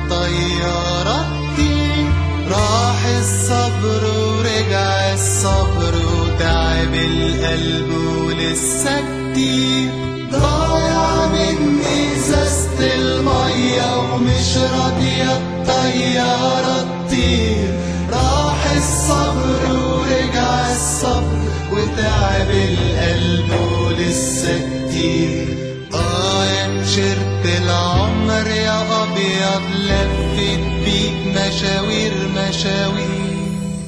الطيارة تطير راح الصبر ورجع الصبر وتعب القلب ولسه كتير ضايع مني ازازة المية ومش راضية الطيارة تطير راح الصبر ورجع الصبر وتعب القلب ولسه كتير اه يا مشرت العمر يا ابيض لفت بيك مشاوير مشاوير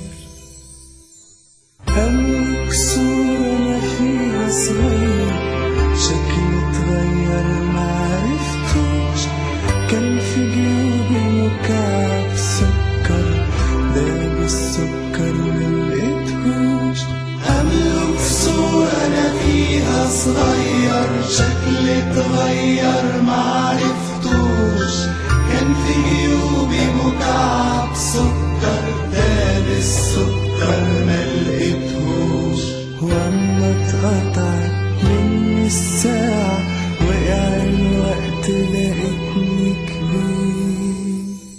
همك صورة ما فيها صغير شكلي اتغير معرفتوش كان في جيوبي مكعب سكر داب السكر ملقتهوش أملك صورة أنا فيها صغير شكلي اتغير معرفتوش كان في جيوبي مكعب سكر داب السكر ملقتهوش واما اتقطعت مني الساعة وقع الوقت لقيتني كبير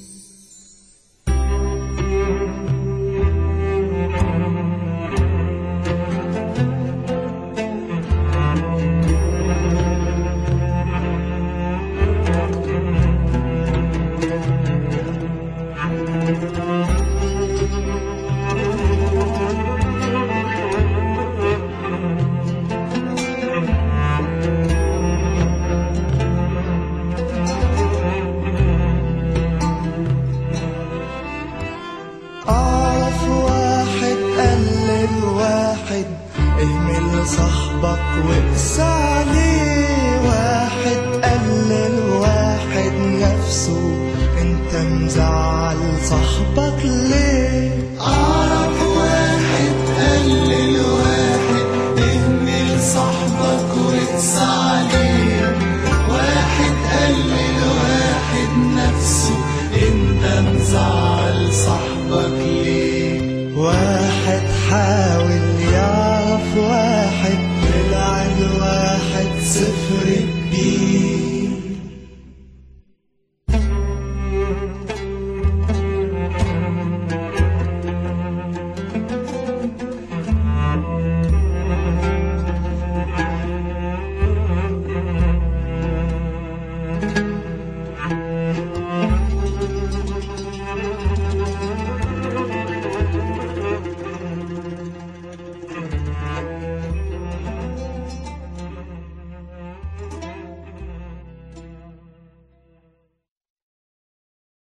أعرف واحد قال للواحد اهمل صاحبك واقسى عليه واحد قال للواحد نفسه انت مزعل صاحبك ليه أعرف واحد قال للواحد اهمل صاحبك واقسى عليه واحد قال للواحد نفسه انت مزعل صاحبك ليه واحد حال